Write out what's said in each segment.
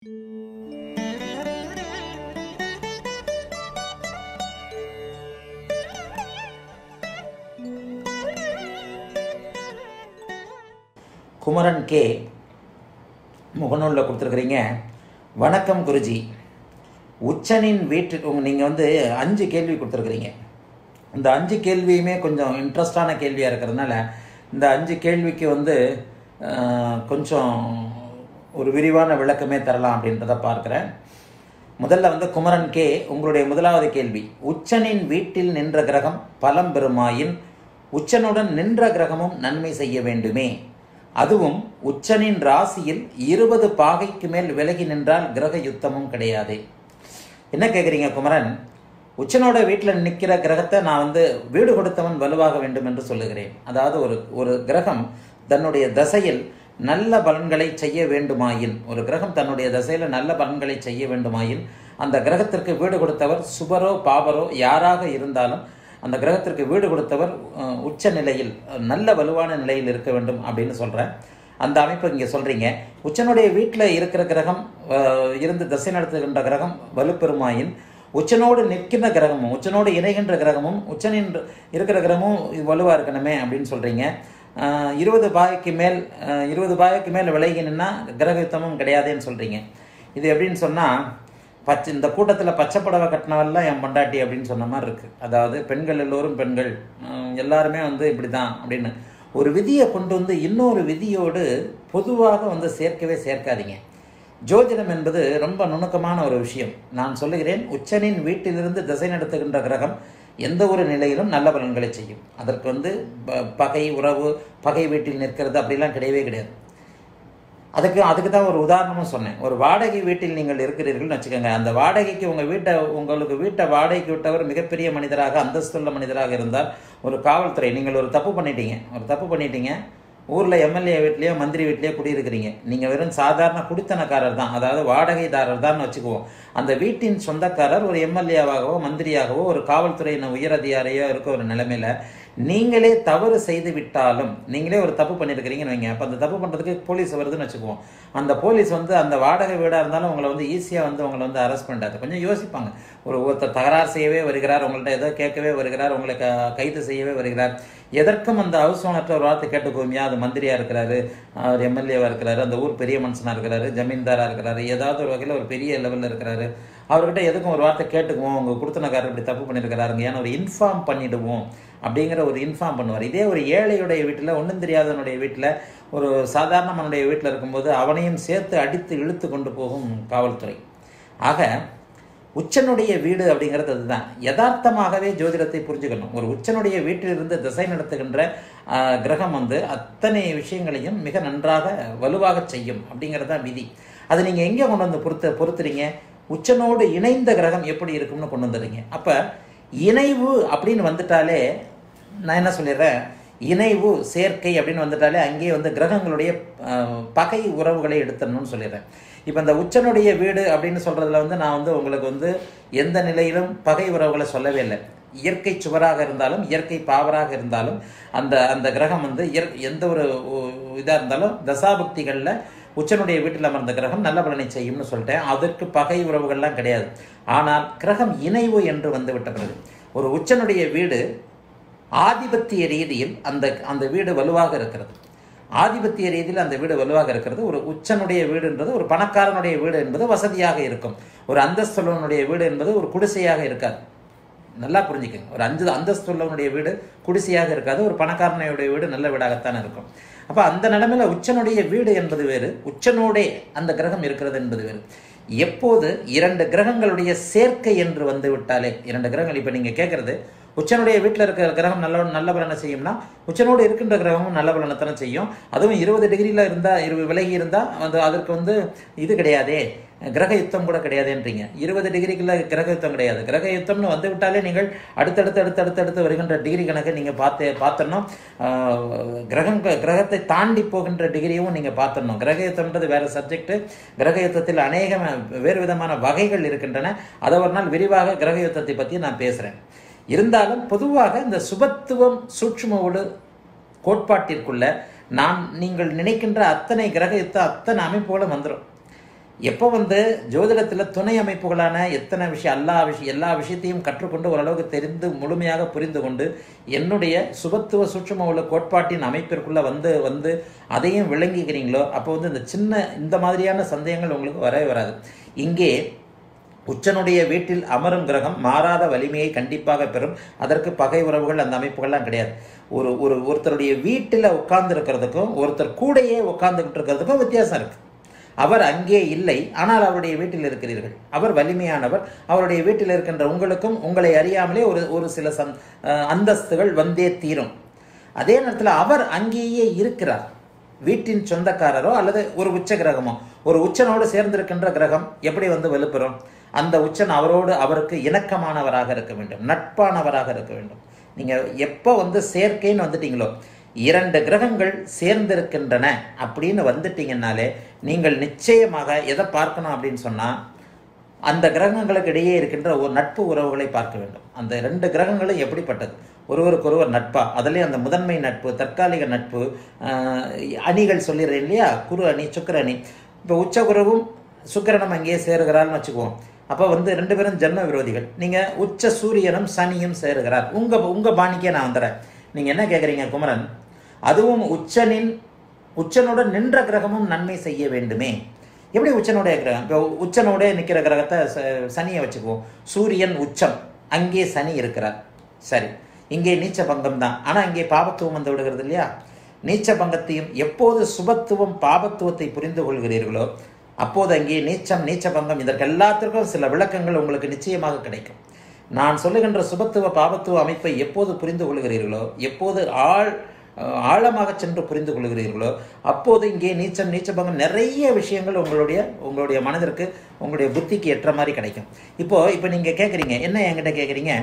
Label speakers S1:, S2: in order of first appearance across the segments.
S1: Kumaran K முகநூலில் கொடுத்துருக்குறீங்க வணக்கம் குருஜி உச்சனின் வீட்டு நீங்கள் வந்து அஞ்சு கேள்வி கொடுத்துருக்குறீங்க இந்த அஞ்சு கேள்வியுமே கொஞ்சம் இன்ட்ரெஸ்டான கேள்வியாக இருக்கிறதுனால இந்த அஞ்சு கேள்விக்கு வந்து அஹ், கொஞ்சம் ஒரு விரிவான விளக்கமே தரலாம் அப்படின்றத பார்க்குறேன் முதல்ல வந்து குமரன் கே உங்களுடைய முதலாவது கேள்வி உச்சனின் வீட்டில் நின்ற கிரகம் பலம் பெறுமாயின் உச்சனுடன் நின்ற கிரகமும் நன்மை செய்ய வேண்டுமே அதுவும் உச்சனின் ராசியில் இருபது பாகைக்கு மேல் விலகி நின்றால் கிரக யுத்தமும் கிடையாது என்ன கேட்குறீங்க குமரன் உச்சனோட வீட்டில் நிற்கிற கிரகத்தை நான் வந்து வீடு கொடுத்தவன் வலுவாக வேண்டும் என்று சொல்லுகிறேன் அதாவது ஒரு ஒரு கிரகம் தன்னுடைய தசையில் நல்ல பலன்களை செய்ய வேண்டுமாயின் ஒரு கிரகம் தன்னுடைய தசையில் நல்ல பலன்களை செய்ய வேண்டுமாயின் அந்த கிரகத்திற்கு வீடு கொடுத்தவர் சுபரோ பாபரோ யாராக இருந்தாலும் அந்த கிரகத்திற்கு வீடு கொடுத்தவர் அஹ், உச்ச நிலையில் அஹ், நல்ல வலுவான நிலையில் இருக்க வேண்டும் அப்படின்னு சொல்கிறேன் அந்த அமைப்பு இங்கே சொல்கிறீங்க உச்சனுடைய வீட்டில் இருக்கிற கிரகம் அஹ், இருந்து திசை நடத்துகின்ற கிரகம் வலுப்பெருமாயின் உச்சனோடு நிற்கின்ற கிரகமும் உச்சனோடு இணைகின்ற கிரகமும் உச்சனின் இருக்கிற கிரகமும் இது வலுவாக இருக்கணுமே அப்படின்னு சொல்கிறீங்க இருபது பாகைக்கு மேல் அஹ், இருபது பாகைக்கு மேல் விலகி நின்னா கிரக யுத்தமும் கிடையாதுன்னு சொல்கிறீங்க இது எப்படின்னு சொன்னால் பச்சை இந்த கூட்டத்தில் பச்சை புடவை கட்டினவெல்லாம் என் பொண்டாட்டி அப்படின்னு சொன்ன மாதிரி இருக்குது அதாவது பெண்கள் எல்லோரும் பெண்கள் உம், எல்லாருமே வந்து இப்படி தான் அப்படின்னு ஒரு விதியை கொண்டு வந்து இன்னொரு விதியோடு பொதுவாக வந்து சேர்க்கவே சேர்க்காதீங்க ஜோதிடம் என்பது ரொம்ப நுணுக்கமான ஒரு விஷயம் நான் சொல்லுகிறேன் உச்சனின் வீட்டிலிருந்து திசை நடத்துகின்ற கிரகம் எந்த ஒரு நிலையிலும் நல்ல பலன்களை செய்யும் அதற்கு வந்து ப- பகை உறவு பகை வீட்டில் நிற்கிறது அப்படிலாம் கிடையவே கிடையாது அதுக்கு அதுக்கு தான் ஒரு உதாரணமும் சொன்னேன் ஒரு வாடகை வீட்டில் நீங்கள் இருக்கிறீர்கள்னு வச்சுக்கோங்க அந்த வாடகைக்கு உங்கள் வீட்டை உங்களுக்கு வீட்டை வாடகைக்கு விட்டவர் மிகப்பெரிய மனிதராக அந்தஸ்துள்ள மனிதராக இருந்தால் ஒரு காவல்துறை நீங்கள் ஒரு தப்பு பண்ணிட்டீங்க ஒரு தப்பு பண்ணிட்டீங்க ஊரில் எம்எல்ஏ வீட்லேயோ மந்திரி வீட்லேயோ குடியிருக்கிறீங்க நீங்கள் வெறும் சாதாரண குடித்தனக்காரர் தான் அதாவது வாடகைதாரர் தான் வச்சுக்குவோம் அந்த வீட்டின் சொந்தக்காரர் ஒரு எம்எல்ஏவாகவோ மந்திரியாகவோ ஒரு காவல்துறையின் உயரதிகாரியோ இருக்க ஒரு நிலைமையில நீங்களே தவறு செய்து விட்டாலும் நீங்களே ஒரு தப்பு பண்ணியிருக்கிறீங்கன்னு வைங்க அப்போ அந்த தப்பு பண்ணுறதுக்கு போலீஸ் வருதுன்னு வச்சுக்குவோம் அந்த போலீஸ் வந்து அந்த வாடகை வீடாக இருந்தாலும் உங்களை வந்து ஈஸியாக வந்து உங்களை வந்து அரெஸ்ட் பண்ணிட்டாரு கொஞ்சம் யோசிப்பாங்க ஒரு ஒருத்தர் தகராறு செய்யவே வருகிறார் உங்கள்கிட்ட ஏதோ கேட்கவே வருகிறார் உங்களை க கைது செய்யவே வருகிறார் எதற்கும் அந்த ஹவுஸ் ஓனர்கிட்ட ஒரு வார்த்தை கேட்டுக்கோமியா அது மந்திரியாக இருக்கிறாரு அவர் எம்எல்ஏவாக இருக்கிறாரு அந்த ஊர் பெரிய மனுஷனாக இருக்கிறாரு ஜமீன்தாராக இருக்கிறாரு ஏதாவது ஒரு வகையில் ஒரு பெரிய லெவலில் இருக்கிறாரு அவர்கிட்ட எதுக்கும் ஒரு வார்த்தை கேட்டுக்குவோம் உங்கள் கொடுத்தனக்காரர் இப்படி தப்பு பண்ணியிருக்கிறாருங்க ஏன்னா ஒரு இன்ஃபார்ம் பண்ணிடுவோம் அப்படிங்கிற ஒரு இன்ஃபார்ம் பண்ணுவார் இதே ஒரு ஏழையுடைய வீட்டில் ஒன்றும் தெரியாதவனுடைய வீட்டில் ஒரு சாதாரணமனுடைய வீட்டில் இருக்கும்போது அவனையும் சேர்த்து அடித்து இழுத்து கொண்டு போகும் காவல்துறை ஆக உச்சனுடைய வீடு அப்படிங்கிறது அதுதான் யதார்த்தமாகவே ஜோதிடத்தை புரிஞ்சுக்கணும் ஒரு உச்சனுடைய வீட்டிலிருந்து திசை நடத்துகின்ற ஆஹ், கிரகம் வந்து அத்தனை விஷயங்களையும் மிக நன்றாக வலுவாக செய்யும் அப்படிங்கிறது தான் விதி அது நீங்கள் எங்கே கொண்டு வந்து பொறுத்த பொறுத்துறீங்க உச்சனோடு இணைந்த கிரகம் எப்படி இருக்கும்னு கொண்டு வந்துடுறீங்க அப்போ இணைவு அப்படின்னு வந்துட்டாலே நான் என்ன சொல்லிடுறேன் இணைவு சேர்க்கை அப்படின்னு வந்துட்டாலே அங்கேயே வந்து கிரகங்களுடைய அஹ், பகை உறவுகளை எடுத்துடணும்னு சொல்லிடுறேன் இப்போ இந்த உச்சனுடைய வீடு அப்படின்னு சொல்கிறதுல வந்து நான் வந்து உங்களுக்கு வந்து எந்த நிலையிலும் பகை உறவுகளை சொல்லவே இல்லை இயற்கை சுவராக இருந்தாலும் இயற்கை பாவராக இருந்தாலும் அந்த அந்த கிரகம் வந்து இயற் எந்த ஒரு இதாக இருந்தாலும் தசாபக்திகளில் உச்சனுடைய வீட்டில் அமர்ந்த கிரகம் நல்ல பலனை செய்யும்னு சொல்லிட்டேன் அதற்கு பகை உறவுகள்லாம் கிடையாது ஆனால் கிரகம் இணைவு என்று வந்து விட்ட பிறகு ஒரு உச்சனுடைய வீடு ஆதிபத்திய ரீதியில் அந்த அந்த வீடு வலுவாக இருக்கிறது ஆதிபத்திய ரீதியில் அந்த வீடு வலுவாக இருக்கிறது ஒரு உச்சனுடைய வீடுன்றது ஒரு பணக்காரனுடைய வீடு என்பது வசதியாக இருக்கும் ஒரு அந்தஸ்துள்ளவனுடைய வீடு என்பது ஒரு குடிசையாக இருக்காது நல்லா புரிஞ்சுக்கங்க ஒரு அஞ்சு அந்தஸ்துள்ளவனுடைய வீடு குடிசையாக இருக்காது ஒரு பணக்காரனுடைய வீடு நல்ல வீடாகத்தான் இருக்கும் அப்போ அந்த நிலைமையில உச்சனுடைய வீடு என்பது வேறு உச்சனோடே அந்த கிரகம் இருக்கிறது என்பது வேறு எப்போது இரண்டு கிரகங்களுடைய சேர்க்கை என்று வந்து விட்டாலே இரண்டு கிரகங்கள் இப்போ நீங்கள் கேட்குறது உச்சனுடைய வீட்டில் இருக்கிற கிரகம் நல்ல நல்ல பலனை செய்யும்னா உச்சனோடு இருக்கின்ற கிரகமும் நல்ல பலனைத்தானே செய்யும் அதுவும் இருபது டிகிரியில் இருந்தால் இரு விலகி இருந்தால் அது அதற்கு வந்து இது கிடையாதே கிரக யுத்தம் கூட கிடையாதுன்றீங்க இருபது டிகிரிக்குள்ள கிரக யுத்தம் கிடையாது கிரக யுத்தம்னு வந்து விட்டாலே நீங்கள் அடுத்தடுத்து அடுத்து அடுத்து அடுத்து வருகின்ற டிகிரி கணக்கை நீங்கள் பார்த்து பார்த்தணும் கிரகம் கிரகத்தை தாண்டி போகின்ற டிகிரியும் நீங்கள் பார்த்தணும் கிரக யுத்தம்ன்றது வேற சப்ஜெக்ட் கிரக யுத்தத்தில் அநேக வேறு விதமான வகைகள் இருக்கின்றன அதை ஒரு நாள் விரிவாக கிரக யுத்தத்தை பற்றி நான் பேசுகிறேன் இருந்தாலும் பொதுவாக இந்த சுபத்துவம் சூட்சுமோடு கோட்பாட்டிற்குள்ள நான் நீங்கள் நினைக்கின்ற அத்தனை கிரக யுத்த அத்தனை அமைப்போல வந்துடும் எப்போ வந்து ஜோதிடத்தில் துணை அமைப்புகளான எத்தனை விஷயம் எல்லா விஷயம் எல்லா விஷயத்தையும் கற்றுக்கொண்டு ஓரளவுக்கு தெரிந்து முழுமையாக புரிந்து கொண்டு என்னுடைய சுபத்துவ சூட்சும உள்ள கோட்பாட்டின் அமைப்பிற்குள்ளே வந்து வந்து அதையும் விளங்கிக்கிறீங்களோ அப்போ வந்து இந்த சின்ன இந்த மாதிரியான சந்தேகங்கள் உங்களுக்கு வரவே வராது இங்கே உச்சனுடைய வீட்டில் அமரும் கிரகம் மாறாத வலிமையை கண்டிப்பாக பெறும் அதற்கு பகை உறவுகள் அந்த அமைப்புகள்லாம் கிடையாது ஒரு ஒரு ஒருத்தருடைய வீட்டில் உட்கார்ந்து இருக்கிறதுக்கும் ஒருத்தர் கூடையே உட்கார்ந்துக்கிட்டு இருக்கிறதுக்கும் வித்தியாசம் இருக்கு அவர் அங்கே இல்லை ஆனால் அவருடைய வீட்டில் இருக்கிறீர்கள் அவர் வலிமையானவர் அவருடைய வீட்டில் இருக்கின்ற உங்களுக்கும் உங்களை அறியாமலே ஒரு ஒரு சில சந் அஹ் அந்தஸ்துகள் வந்தே தீரும் அதே நேரத்தில் அவர் அங்கேயே இருக்கிறார் வீட்டின் சொந்தக்காரரோ அல்லது ஒரு உச்ச கிரகமோ ஒரு உச்சனோடு சேர்ந்திருக்கின்ற கிரகம் எப்படி வந்து வலுப்பெறும் அந்த உச்சன் அவரோடு அவருக்கு இணக்கமானவராக இருக்க வேண்டும் நட்பானவராக இருக்க வேண்டும் நீங்கள் எப்போ வந்து சேர்க்கைன்னு வந்துட்டீங்களோ இரண்டு கிரகங்கள் சேர்ந்திருக்கின்றன அப்படின்னு வந்துட்டீங்கன்னாலே நீங்கள் நிச்சயமாக எதை பார்க்கணும் அப்படின்னு சொன்னால் அந்த கிரகங்களுக்கு இடையே இருக்கின்ற ஒரு நட்பு உறவுகளை பார்க்க வேண்டும் அந்த ரெண்டு கிரகங்களும் எப்படிப்பட்டது ஒருவருக்கொருவர் நட்பா அதுலேயும் அந்த முதன்மை நட்பு தற்காலிக நட்பு ஆஹ், அணிகள் சொல்லிடுறேன் இல்லையா குரு அணி சுக்கிர அணி இப்போ உச்சகுருவும் சுக்கிரனும் அங்கேயே சேருகிறார்னு வச்சுக்குவோம் அப்போ வந்து ரெண்டு பேரும் ஜென்ம விரோதிகள் நீங்கள் உச்ச சூரியனும் சனியும் சேருகிறார் உங்கள் உங்கள் பாணிக்கே நான் வந்துடுறேன் நீங்கள் என்ன கேட்குறீங்க குமரன் அதுவும் உச்சனின் உச்சனுடன் நின்ற கிரகமும் நன்மை செய்ய வேண்டுமே எப்படி உச்சனுடைய கிரகம் இப்போ உச்சனோட நிற்கிற கிரகத்தை ச- சனியை வச்சுக்குவோம் சூரியன் உச்சம் அங்கே சனி இருக்கிறார் சரி இங்கே நீச்ச பங்கம் தான் ஆனால் இங்கே பாபத்துவம் வந்து விடுகிறது இல்லையா நீச்ச பங்கத்தையும் எப்போது சுபத்துவம் பாபத்துவத்தை புரிந்து கொள்கிறீர்களோ அப்போது அங்கே நீச்சம் நீச்ச பங்கம் இதற்கு எல்லாத்திற்கும் சில விளக்கங்கள் உங்களுக்கு நிச்சயமாக கிடைக்கும் நான் சொல்லுகின்ற சுபத்துவ பாபத்துவ அமைப்பை எப்போது புரிந்து கொள்கிறீர்களோ எப்போது ஆழ் அஹ், ஆழமாக சென்று புரிந்து கொள்கிறீர்களோ அப்போது இங்கே நீச்சம் நீச்சபங்கம் நிறைய விஷயங்கள் உங்களுடைய உங்களுடைய மனதிற்கு உங்களுடைய புத்திக்கு ஏற்ற மாதிரி கிடைக்கும் இப்போ இப்போ நீங்கள் கேட்குறீங்க என்ன என்கிட்ட கேட்குறீங்க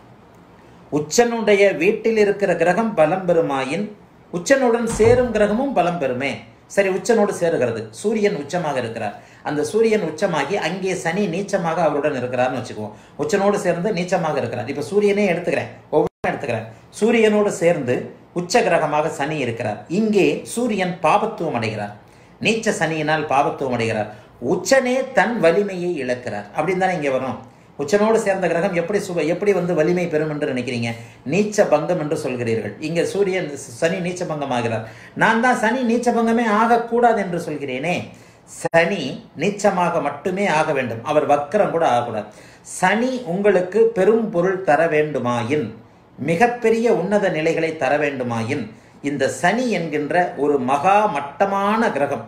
S1: உச்சனுடைய வீட்டில் இருக்கிற கிரகம் பலம் பெறுமாயின் உச்சனுடன் சேரும் கிரகமும் பலம் பெறுமே சரி உச்சனோடு சேருகிறது சூரியன் உச்சமாக இருக்கிறார் அந்த சூரியன் உச்சமாகி அங்கே சனி நீச்சமாக அவருடன் இருக்கிறார்னு வச்சுக்குவோம் உச்சனோடு சேர்ந்து நீச்சமாக இருக்கிறார் இப்போ சூரியனே எடுத்துக்கிறேன் ஒவ்வொன்றும் எடுத்துக்கிறேன் சூரியனோடு சேர்ந்து உச்ச கிரகமாக சனி இருக்கிறார் இங்கே சூரியன் பாபத்துவம் அடைகிறார் நீச்ச சனியினால் பாபத்துவம் அடைகிறார் உச்சனே தன் வலிமையை இழக்கிறார் அப்படின்னு தானே இங்கே வரும் உச்சனோடு சேர்ந்த கிரகம் எப்படி சுப எப்படி வந்து வலிமை பெறும் என்று நினைக்கிறீங்க நீச்ச பங்கம் என்று சொல்கிறீர்கள் இங்கே சூரியன் சனி நீச்ச பங்கம் ஆகிறார் நான் தான் சனி நீச்ச பங்கமே ஆகக்கூடாது என்று சொல்கிறேனே சனி நீச்சமாக மட்டுமே ஆக வேண்டும் அவர் வக்கரம் கூட ஆகக்கூடாது சனி உங்களுக்கு பெரும் பொருள் தர வேண்டுமாயின் மிகப்பெரிய உன்னத நிலைகளை தர வேண்டுமாயின் இந்த சனி என்கின்ற ஒரு மகா மட்டமான கிரகம்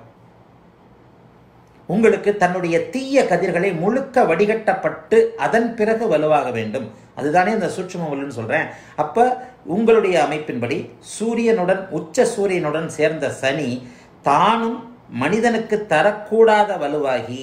S1: உங்களுக்கு தன்னுடைய தீய கதிர்களை முழுக்க வடிகட்டப்பட்டு அதன் பிறகு வலுவாக வேண்டும் அதுதானே இந்த சூட்சும வலுன்னு சொல்றேன் அப்ப உங்களுடைய அமைப்பின்படி சூரியனுடன் உச்ச சூரியனுடன் சேர்ந்த சனி தானும் மனிதனுக்கு தரக்கூடாத வலுவாகி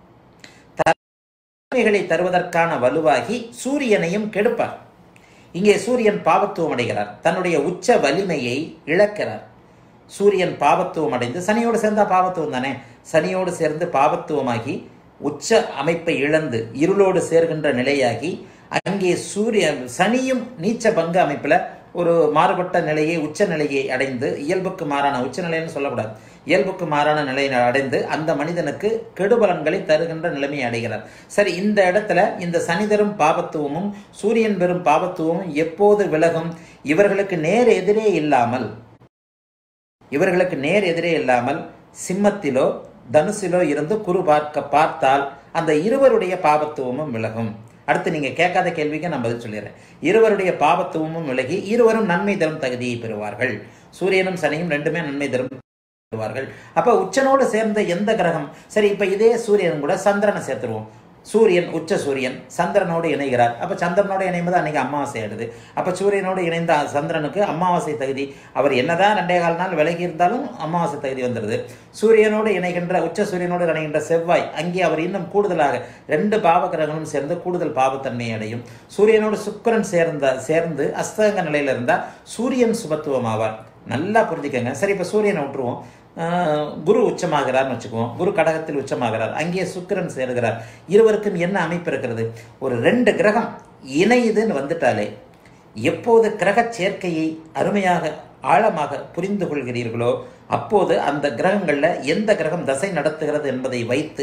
S1: தன்மைகளை தருவதற்கான வலுவாகி சூரியனையும் கெடுப்பார் இங்கே சூரியன் பாவத்துவம் அடைகிறார் தன்னுடைய உச்ச வலிமையை இழக்கிறார் சூரியன் பாவத்துவம் அடைந்து சனியோடு சேர்ந்தா பாவத்துவம் தானே சனியோடு சேர்ந்து பாவத்துவமாகி உச்ச அமைப்பை இழந்து இருளோடு சேர்கின்ற நிலையாகி அங்கே சூரிய சனியும் நீச்ச பங்கு அமைப்பில் ஒரு மாறுபட்ட நிலையை உச்ச நிலையை அடைந்து இயல்புக்கு மாறான உச்ச நிலைன்னு சொல்லக்கூடாது இயல்புக்கு மாறான நிலையை அடைந்து அந்த மனிதனுக்கு கெடுபலன்களை தருகின்ற நிலைமையை அடைகிறார் சரி இந்த இடத்துல இந்த சனி தரும் பாபத்துவமும் சூரியன் பெறும் பாபத்துவமும் எப்போது விலகும் இவர்களுக்கு நேர் எதிரே இல்லாமல் இவர்களுக்கு நேர் எதிரே இல்லாமல் சிம்மத்திலோ தனுசிலோ இருந்து குரு பார்க்க பார்த்தால் அந்த இருவருடைய பாபத்துவமும் விலகும் அடுத்து நீங்க கேட்காத கேள்விக்கு நான் பதில் சொல்லிடுறேன் இருவருடைய பாபத்துவமும் விலகி இருவரும் நன்மை தரும் தகுதியை பெறுவார்கள் சூரியனும் சனியும் ரெண்டுமே நன்மை தரும் பெறுவார்கள் அப்ப உச்சனோடு சேர்ந்த எந்த கிரகம் சரி இப்ப இதே சூரியன் கூட சந்திரனை சேர்த்துருவோம் சூரியன் உச்ச சூரியன் சந்திரனோடு இணைகிறார் அப்ப சந்திரனோடு இணைவது அன்னைக்கு அமாவாசை ஆயிடுது அப்ப சூரியனோடு இணைந்த சந்திரனுக்கு அமாவாசை தகுதி அவர் என்னதான் ரெண்டே கால் நாள் விலகி இருந்தாலும் அமாவாசை தகுதி வந்துடுது சூரியனோடு இணைகின்ற உச்ச சூரியனோடு இணைகின்ற செவ்வாய் அங்கே அவர் இன்னும் கூடுதலாக ரெண்டு பாவ கிரகங்களும் சேர்ந்து கூடுதல் பாவத்தன்மை அடையும் சூரியனோடு சுக்கிரன் சேர்ந்த சேர்ந்து அஸ்தங்க நிலையில இருந்தா சூரியன் சுபத்துவம் ஆவார் நல்லா புரிஞ்சுக்கங்க சரி இப்போ சூரியனை விட்டுருவோம் ஆஹ் குரு உச்சமாகிறார்னு வச்சுக்குவோம் குரு கடகத்தில் உச்சமாகிறார் அங்கே சுக்கிரன் சேருகிறார் இருவருக்கும் என்ன அமைப்பு இருக்கிறது ஒரு ரெண்டு கிரகம் இணையுதுன்னு வந்துட்டாலே எப்போது கிரக சேர்க்கையை அருமையாக ஆழமாக புரிந்து கொள்கிறீர்களோ அப்போது அந்த கிரகங்களில் எந்த கிரகம் தசை நடத்துகிறது என்பதை வைத்து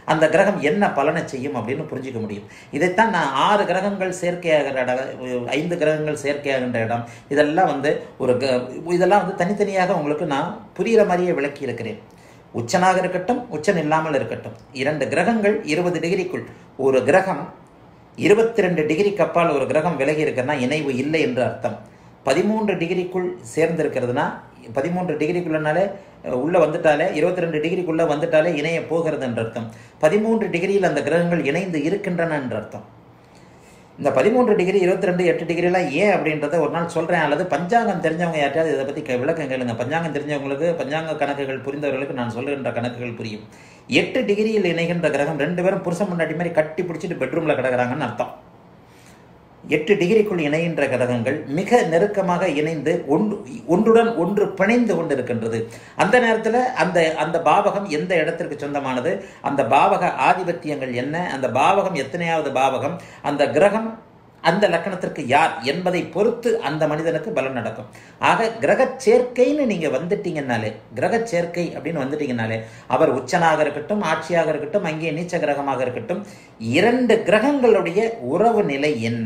S1: அந்த கிரகம் என்ன பலனை செய்யும் அப்படின்னு புரிஞ்சிக்க முடியும் இதைத்தான் நான் ஆறு கிரகங்கள் செயற்கையாகிற இடம் ஐந்து கிரகங்கள் செயற்கையாகின்ற இடம் இதெல்லாம் வந்து ஒரு க- இதெல்லாம் வந்து தனித்தனியாக உங்களுக்கு நான் புரிகிற மாதிரியே விளக்கி இருக்கிறேன் உச்சனாக இருக்கட்டும் உச்சன் இல்லாமல் இருக்கட்டும் இரண்டு கிரகங்கள் இருபது டிகிரிக்குள் ஒரு கிரகம் இருபத்தி ரெண்டு டிகிரிக்கு அப்பால் ஒரு கிரகம் விலகி இருக்குன்னா இணைவு இல்லை என்று அர்த்தம் பதிமூன்று டிகிரிக்குள் சேர்ந்திருக்கிறதுனா பதிமூன்று டிகிரிக்குள்ளனாலே அஹ், உள்ள வந்துட்டாலே இருபத்தி ரெண்டு டிகிரிக்குள்ள வந்துட்டாலே இணைய போகிறது என்ற அர்த்தம் பதிமூன்று டிகிரியில் அந்த கிரகங்கள் இணைந்து இருக்கின்றன என்ற அர்த்தம் இந்த பதிமூன்று டிகிரி இருபத்தி ரெண்டு எட்டு டிகிரிலாம் ஏன் அப்படின்றத ஒரு நாள் சொல்கிறேன் அல்லது பஞ்சாங்கம் தெரிஞ்சவங்க யார்ட்டையாவது இதை பற்றி விளக்கம் கேளுங்க பஞ்சாங்கம் தெரிஞ்சவங்களுக்கு பஞ்சாங்க கணக்குகள் புரிந்தவர்களுக்கு நான் சொல்லுகின்ற கணக்குகள் புரியும் எட்டு டிகிரியில் இணைகின்ற கிரகம் ரெண்டு பேரும் புருஷன் முன்னாடி மாதிரி கட்டி பிடிச்சிட்டு பெட்ரூமில் கிடக்குறாங்கன்னு அர்த்தம் எட்டு டிகிரிக்குள் இணைகின்ற கிரகங்கள் மிக நெருக்கமாக இணைந்து ஒன்று ஒன்றுடன் ஒன்று பிணைந்து கொண்டிருக்கின்றது அந்த நேரத்தில் அந்த அந்த பாவகம் எந்த இடத்திற்கு சொந்தமானது அந்த பாவக ஆதிபத்தியங்கள் என்ன அந்த பாவகம் எத்தனையாவது பாவகம் அந்த கிரகம் அந்த லக்கணத்திற்கு யார் என்பதை பொறுத்து அந்த மனிதனுக்கு பலன் நடக்கும் ஆக கிரக சேர்க்கைன்னு நீங்க வந்துட்டீங்கன்னாலே கிரக சேர்க்கை அப்படின்னு வந்துட்டீங்கனாலே அவர் உச்சனாக இருக்கட்டும் ஆட்சியாக இருக்கட்டும் அங்கே நீச்ச கிரகமாக இருக்கட்டும் இரண்டு கிரகங்களுடைய உறவு நிலை என்ன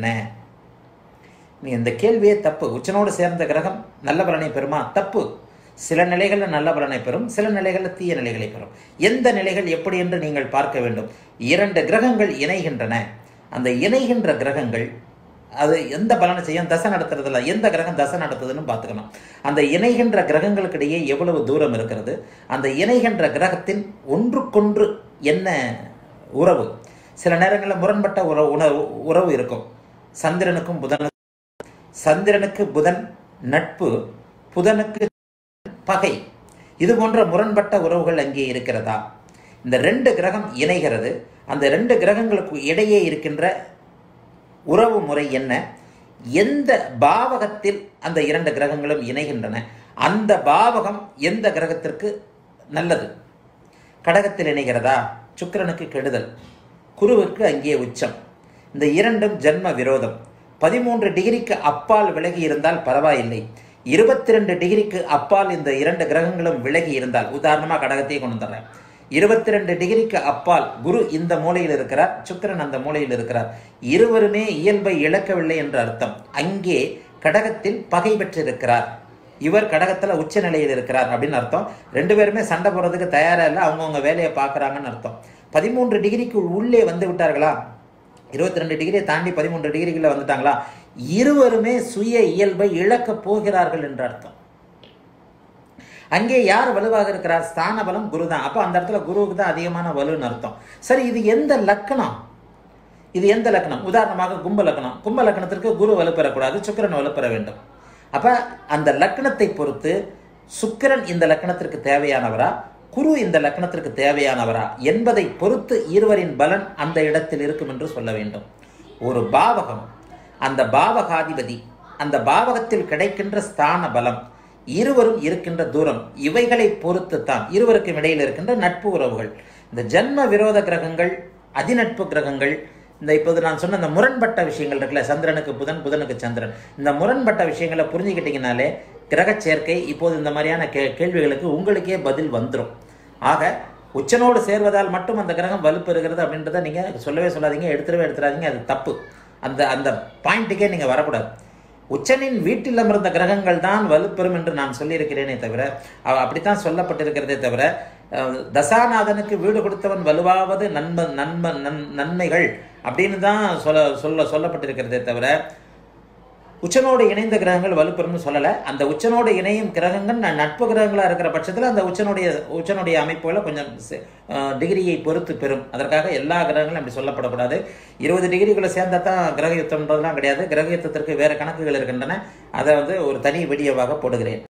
S1: நீ இந்த கேள்வியே தப்பு உச்சனோடு சேர்ந்த கிரகம் நல்ல பலனை பெறுமா தப்பு சில நிலைகளில் நல்ல பலனை பெறும் சில நிலைகளில் தீய நிலைகளை பெறும் எந்த நிலைகள் எப்படி என்று நீங்கள் பார்க்க வேண்டும் இரண்டு கிரகங்கள் இணைகின்றன அந்த இணைகின்ற கிரகங்கள் அது எந்த பலனை செய்யும் தசை நடத்துறதில்ல எந்த கிரகம் தசை நடத்துதுன்னு பார்த்துக்கணும் அந்த இணைகின்ற கிரகங்களுக்கிடையே எவ்வளவு தூரம் இருக்கிறது அந்த இணைகின்ற கிரகத்தின் ஒன்றுக்கொன்று என்ன உறவு சில நேரங்களில் முரண்பட்ட உறவு உணர்வு உறவு இருக்கும் சந்திரனுக்கும் புதனுக்கும் சந்திரனுக்கு புதன் நட்பு புதனுக்கு பகை இது போன்ற முரண்பட்ட உறவுகள் அங்கே இருக்கிறதா இந்த ரெண்டு கிரகம் இணைகிறது அந்த ரெண்டு கிரகங்களுக்கு இடையே இருக்கின்ற உறவு முறை என்ன எந்த பாவகத்தில் அந்த இரண்டு கிரகங்களும் இணைகின்றன அந்த பாவகம் எந்த கிரகத்திற்கு நல்லது கடகத்தில் இணைகிறதா சுக்கிரனுக்கு கெடுதல் குருவுக்கு அங்கே உச்சம் இந்த இரண்டும் ஜென்ம விரோதம் பதிமூன்று டிகிரிக்கு அப்பால் விலகி இருந்தால் பரவாயில்லை இருபத்தி ரெண்டு டிகிரிக்கு அப்பால் இந்த இரண்டு கிரகங்களும் விலகி இருந்தால் உதாரணமாக கடகத்தையே கொண்டு வந்துடுறேன் இருபத்தி ரெண்டு டிகிரிக்கு அப்பால் குரு இந்த மூலையில் இருக்கிறார் சுக்கிரன் அந்த மூலையில் இருக்கிறார் இருவருமே இயல்பை இழக்கவில்லை என்று அர்த்தம் அங்கே கடகத்தில் பகை பெற்றிருக்கிறார் இவர் கடகத்தில் உச்ச நிலையில் இருக்கிறார் அப்படின்னு அர்த்தம் ரெண்டு பேருமே சண்டை போடுறதுக்கு தயாராக இல்லை அவங்கவுங்க வேலையை பார்க்குறாங்கன்னு அர்த்தம் பதிமூன்று டிகிரிக்கு உள்ளே வந்து விட்டார்களா இருபத்தி ரெண்டு டிகிரியை தாண்டி பதிமூன்று டிகிரிக்குள்ள வந்துட்டாங்களா இருவருமே சுய இயல்பை இழக்கப் போகிறார்கள் என்று அர்த்தம் அங்கே யார் வலுவாக இருக்கிறார் ஸ்தான பலம் குரு தான் அப்போ அந்த இடத்துல குருவுக்கு தான் அதிகமான வலுன்னு அர்த்தம் சரி இது எந்த லக்கணம் இது எந்த லக்கணம் உதாரணமாக கும்ப லக்கணம் கும்ப லக்கணத்திற்கு குரு வலுப்பெறக்கூடாது சுக்கிரன் வலுப்பெற வேண்டும் அப்ப அந்த லக்கணத்தை பொறுத்து சுக்கிரன் இந்த லக்கணத்திற்கு தேவையானவரா குரு இந்த லக்கணத்திற்கு தேவையானவரா என்பதை பொறுத்து இருவரின் பலன் அந்த இடத்தில் இருக்கும் என்று சொல்ல வேண்டும் ஒரு பாவகம் அந்த பாவகாதிபதி அந்த பாவகத்தில் கிடைக்கின்ற ஸ்தான பலம் இருவரும் இருக்கின்ற தூரம் இவைகளை பொறுத்து தான் இருவருக்கும் இடையில் இருக்கின்ற நட்பு உறவுகள் இந்த ஜன்ம விரோத கிரகங்கள் அதிநட்பு கிரகங்கள் இந்த இப்போது நான் சொன்ன இந்த முரண்பட்ட விஷயங்கள் இருக்குல்ல சந்திரனுக்கு புதன் புதனுக்கு சந்திரன் இந்த முரண்பட்ட விஷயங்களை புரிஞ்சுக்கிட்டீங்கனாலே கிரக சேர்க்கை இப்போது இந்த மாதிரியான கே கேள்விகளுக்கு உங்களுக்கே பதில் வந்துடும் ஆக உச்சனோடு சேர்வதால் மட்டும் அந்த கிரகம் வலுப்பெறுகிறது அப்படின்றத நீங்கள் சொல்லவே சொல்லாதீங்க எடுத்துடவே எடுத்துடாதீங்க அது தப்பு அந்த அந்த பாயிண்ட்டுக்கே நீங்கள் வரக்கூடாது உச்சனின் வீட்டில் அமர்ந்த கிரகங்கள் தான் வலுப்பெறும் என்று நான் சொல்லியிருக்கிறேனே தவிர அவ- அப்படித்தான் சொல்லப்பட்டிருக்கிறதே தவிர அஹ், தசாநாதனுக்கு வீடு கொடுத்தவன் வலுவாவது நன்ம நன்ம நன் நன்மைகள் அப்படின்னு தான் சொல்ல சொல்ல சொல்லப்பட்டிருக்கிறதே தவிர உச்சனோடு இணைந்த கிரகங்கள் வலுப்பெறும்னு சொல்லலை அந்த உச்சனோடு இணையும் கிரகங்கள் ந- நட்பு கிரகங்களாக இருக்கிற பட்சத்தில் அந்த உச்சனுடைய உச்சனுடைய அமைப்புகளை கொஞ்சம் செ- அஹ், டிகிரியை பொறுத்து பெறும் அதற்காக எல்லா கிரகங்களும் அப்படி சொல்லப்படக்கூடாது இருபது டிகிரிக்குள்ளே சேர்ந்தா தான் கிரக யுத்தம்ன்றதுலாம் கிடையாது கிரக யுத்தத்திற்கு வேறு கணக்குகள் இருக்கின்றன அதை வந்து ஒரு தனி வீடியோவாக போடுகிறேன்